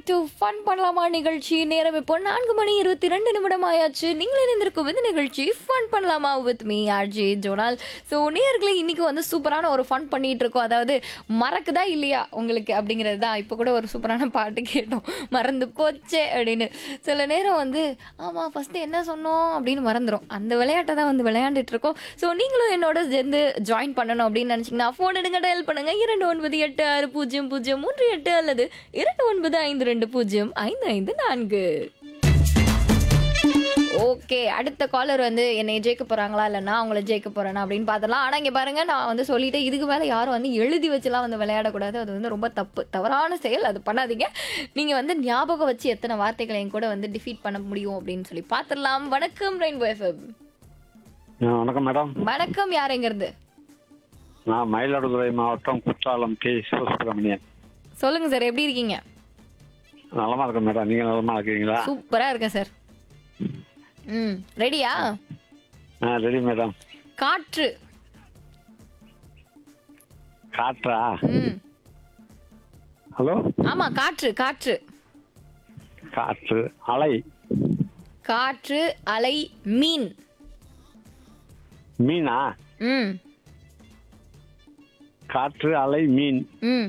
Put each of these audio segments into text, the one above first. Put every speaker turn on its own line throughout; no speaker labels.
to fun பண்ணலாமா நிகழ்ச்சி நேரம் இப்போ நான்கு மணி இருபத்தி ரெண்டு நிமிடம் ஆயாச்சு நீங்கள் இணைந்திருக்கும் இந்த நிகழ்ச்சி ஃபன் பண்ணலாமா வித் மீ ஆர்ஜி ஜோனால் ஸோ நேயர்களே இன்னைக்கு வந்து சூப்பரான ஒரு ஃபன் பண்ணிட்டு இருக்கோம் அதாவது மறக்குதா இல்லையா உங்களுக்கு அப்படிங்கிறது தான் இப்போ கூட ஒரு சூப்பரான பாட்டு கேட்டோம் மறந்து போச்சே அப்படின்னு சில நேரம் வந்து ஆமாம் ஃபஸ்ட்டு என்ன சொன்னோம் அப்படின்னு மறந்துடும் அந்த விளையாட்டை தான் வந்து விளையாண்டுட்டு இருக்கோம் ஸோ நீங்களும் என்னோட சேர்ந்து ஜாயின் பண்ணணும் அப்படின்னு நினச்சிங்கன்னா ஃபோன் எடுங்க டயல் பண்ணுங்க இரண்டு ஒன்பது எட்டு ஆறு பூஜ்ஜியம் பூஜ்ஜியம் மூன்று எட்டு அல்லது இரண்டு ஒன்பது ஐந்து ரெண்டு பூஜ்ஜியம் ஐந்து ஐந்து நான்கு ஓகே அடுத்த காலர் வந்து என்னை ஜெயிக்க போறாங்களா இல்லை நான் அவங்கள ஜெயிக்க போறேனா அப்படின்னு பார்த்தலாம் ஆனால் இங்கே பாருங்க நான் வந்து சொல்லிட்டேன் இதுக்கு மேலே யாரும் வந்து எழுதி வச்சுலாம் வந்து விளையாடக்கூடாது அது வந்து ரொம்ப தப்பு தவறான செயல் அது பண்ணாதீங்க நீங்கள் வந்து ஞாபகம் வச்சு எத்தனை வார்த்தைகளை என் கூட வந்து டிஃபீட் பண்ண முடியும் அப்படின்னு சொல்லி பார்த்துடலாம் வணக்கம் ரெயின்போ எஃப்எம்
ஆ, வணக்கம் மேடம்
வணக்கம் யாருங்கிறது
நான் மயிலாடுதுறை மாவட்டம் குற்றாலம் கே சிவசுப்பிரமணியன்
சொல்லுங்க சார் எப்படி இருக்கீங்க
நலமா இருக்கேன் மேடம் நீங்க நலமா இருக்கீங்களா
சூப்பரா இருக்கேன் சார் ம் ரெடியா
ஆ ரெடி மேடம்
காற்று
காற்றா
ம்
ஹலோ
ஆமா காற்று காற்று
காற்று அலை
காற்று அலை மீன்
மீனா
ம்
காற்று அலை மீன்
ம்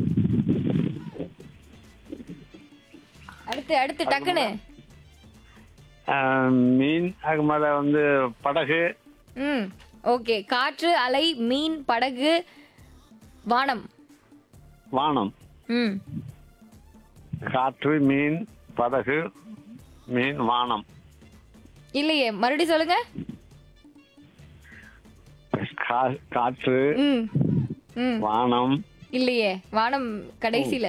அடுத்து அடுத்து டக்குன்னு
ஆ, மீன் அதுக்கு மேல வந்து படகு
ம் ஓகே காற்று அலை மீன் படகு வானம்
வானம்
ம்
காற்று மீன் படகு மீன் வானம்
இல்லையே மறுபடியும் சொல்லுங்க
கா- காற்று
ம் ம்
வானம்
இல்லையே வானம் கடைசியில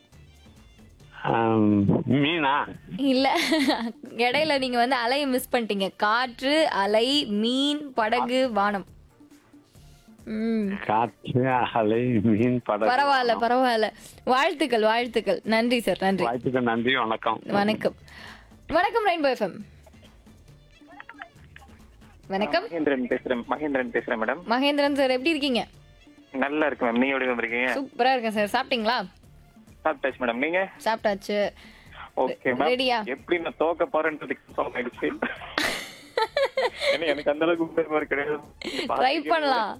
ஆம், மீனா
இல்ல இடையில நீங்க வந்து அலையை மிஸ் பண்ணிட்டீங்க காற்று அலை மீன் படகு வானம் ம்
காற்று அலை மீன் படகு
பரவாயில்ல பரவாயில்ல வாழ்த்துக்கள் வாழ்த்துக்கள் நன்றி சார் நன்றி
வாய்ப்புக்கு நன்றி வணக்கம்
வணக்கம் வணக்கம் ரெயின்போ எஃப்எம் வணக்கம்
மகேந்திரன் பேசுறேன் மகேந்திரன் பேசுறேன் மேடம்
மகேந்திரன் சார் எப்படி இருக்கீங்க
நல்லா இருக்கு மேம் நீங்க எப்படி மேம் இருக்கீங்க
சூப்பரா இருக்கேன் சார் சாப்பிட்டீங்களா
சாப்பிட்டாச்சு மேடம் நீங்க
சாப்பிட்டாச்சு
ஓகே மேம்
ரெடியா
எப்படி நான் தோக்க போறேன்றதுக்கு கன்ஃபார்ம் ஆயிடுச்சு ஏன்னா எனக்கு அந்த அளவுக்கு உண்மை மாதிரி கிடையாது
ட்ரை பண்ணலாம்